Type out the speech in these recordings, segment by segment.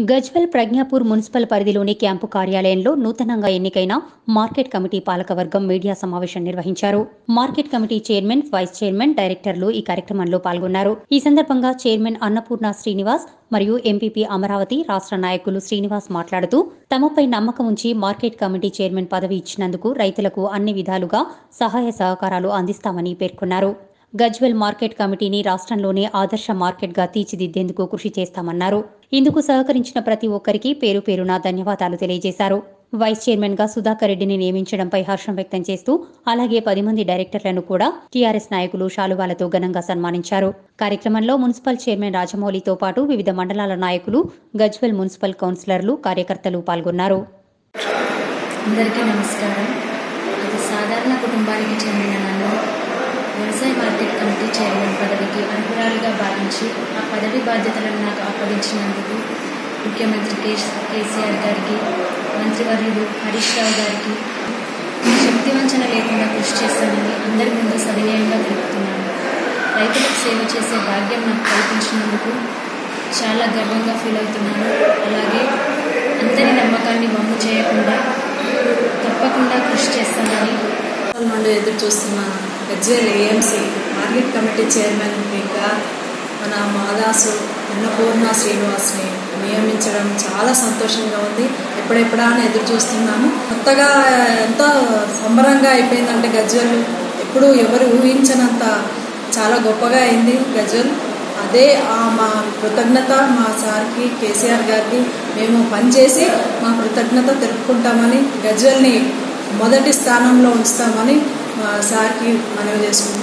Gajwel Prajnapur municipal పరిధిలోని camp కార్యాలయంలో నూతనంగా ఎన్నికైన మార్కెట్ కమిటీ పాలకవర్గం మీడియా సమావేశం నిర్వహించారు market committee chairman vice chairman డైరెక్టర్లు ఈ కార్యక్రమంలో పాల్గొన్నారు ఈ సందర్భంగా చైర్మన్ అన్నపూర్ణ శ్రీనివాస్ మరియు ఎంపీపీ అమరావతి రాష్ట్ర నాయకులు శ్రీనివాస్ మాట్లాడుతూ తమపై నమ్మకం ఉంచి మార్కెట్ కమిటీ చైర్మన్ పదవి ఇచ్చినందుకు రైతులకు అన్ని విధాలుగా సహాయ సహకారాలు అందిస్తామని పేర్కొన్నారు గజ్వెల్ మార్కెట్ కమిటీని రాష్ట్రంలోనే ఆదర్శ మార్కెట్గా తీర్చిదిద్దేందుకు కృషి చేస్తామన్నారు ఇందుకు సహకరించిన ప్రతి ఒక్కరికి పేరు పేరున ధన్యవాదాలు తెలియజేశారు వైస్ చైర్మన్ గా సుధాకర్ రెడ్డిని నియమించడంపై హర్షం వ్యక్తం చేస్తూ అలాగే పది మంది డైరెక్టర్లను కూడా టీఆర్ఎస్ నాయకులు శాలువాలతో ఘనంగా సన్మానించారు కార్యక్రమంలో మున్సిపల్ చైర్మన్ రాజమౌళితో పాటు వివిధ మండలాల నాయకులు గజ్వెల్ మున్సిపల్ కౌన్సిలర్లు కార్యకర్తలు పాల్గొన్నారు అందరికీ నమస్కారం అది సాధారణ కుటుంబానికి చెందిన నన్ను వ్యవసాయ మార్కెట్ కమిటీ చైర్మన్ పదవికి అర్హురాలుగా భావించి ఆ పదవి బాధ్యతలను నాకు అప్పగించినందుకు ముఖ్యమంత్రి కే కేసీఆర్ గారికి మంత్రివర్యులు హరీష్ రావు గారికి శక్తివంచన లేకుండా కృషి చేస్తానని అందరి ముందు సవినయంగా తెలుపుతున్నాను రైతులకు సేవ చేసే భాగ్యం నాకు కల్పించినందుకు చాలా గర్వంగా ఫీల్ అవుతున్నాను అలాగే అందరి నమ్మకాన్ని వమ్ము చేయకుండా తప్పకుండా కృషి చేస్తానని సంవత్సరాల నుండి ఎదురు చూస్తున్న గజ్వేల్ ఏఎంసీ మార్కెట్ కమిటీ చైర్మన్గా మన మాదాసు అన్నపూర్ణ శ్రీనివాస్ని నియమించడం చాలా సంతోషంగా ఉంది ఎప్పుడెప్పుడా అని ఎదురు చూస్తున్నాము కొత్తగా ఎంతో సంబరంగా అయిపోయిందంటే గజ్వేల్ ఎప్పుడు ఎవరు ఊహించనంత చాలా గొప్పగా అయింది గజ్వేల్ అదే ఆ మా కృతజ్ఞత మా సార్కి కేసీఆర్ గారికి మేము పనిచేసి మా కృతజ్ఞత తెలుపుకుంటామని గజ్వెల్ని మొదటి స్థానంలో ఉంచుతామని మా సార్కి మనవి చేసుకుంటాం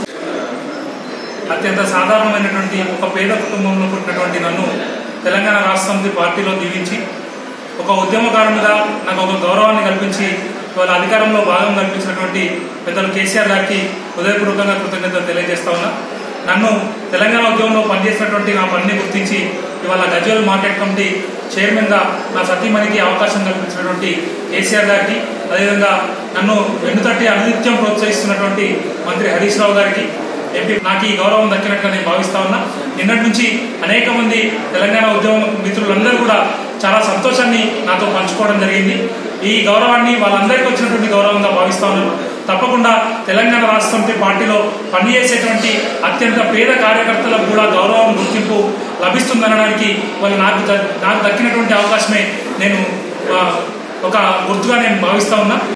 అత్యంత సాధారణమైనటువంటి ఒక పేద కుటుంబంలో పుట్టినటువంటి నన్ను తెలంగాణ రాష్ట్ర సమితి పార్టీలో దీవించి ఒక ఉద్యమకారునిగా నాకు ఒక గౌరవాన్ని కల్పించి వాళ్ళ అధికారంలో భాగం కల్పించినటువంటి పెద్దలు కేసీఆర్ గారికి హృదయపూర్వకంగా కృతజ్ఞతలు తెలియజేస్తా ఉన్నా నన్ను తెలంగాణ ఉద్యమంలో పనిచేసినటువంటి నా పనిని గుర్తించి ఇవాళ గజ్వల్ మార్కెట్ కమిటీ చైర్మన్గా నా సతీమణికి అవకాశం కల్పించినటువంటి కేసీఆర్ గారికి అదేవిధంగా నన్ను వెన్నుతట్టి అనునిత్యం ప్రోత్సహిస్తున్నటువంటి మంత్రి హరీష్ రావు గారికి ఎంపీ నాకు ఈ గౌరవం దక్కినట్టుగా నేను భావిస్తా ఉన్నా నిన్నటి నుంచి అనేక మంది తెలంగాణ ఉద్యమ మిత్రులందరూ కూడా చాలా సంతోషాన్ని నాతో పంచుకోవడం జరిగింది ఈ గౌరవాన్ని వాళ్ళందరికీ వచ్చినటువంటి గౌరవంగా భావిస్తా ఉన్నాను తప్పకుండా తెలంగాణ రాష్ట్ర సమితి పార్టీలో పనిచేసేటువంటి అత్యంత పేద కార్యకర్తలకు కూడా గౌరవం గుర్తింపు లభిస్తుందనడానికి వాళ్ళు నాకు ద- నాకు దక్కినటువంటి అవకాశమే నేను ఆ, ఒక గుర్తుగా నేను భావిస్తా ఉన్నా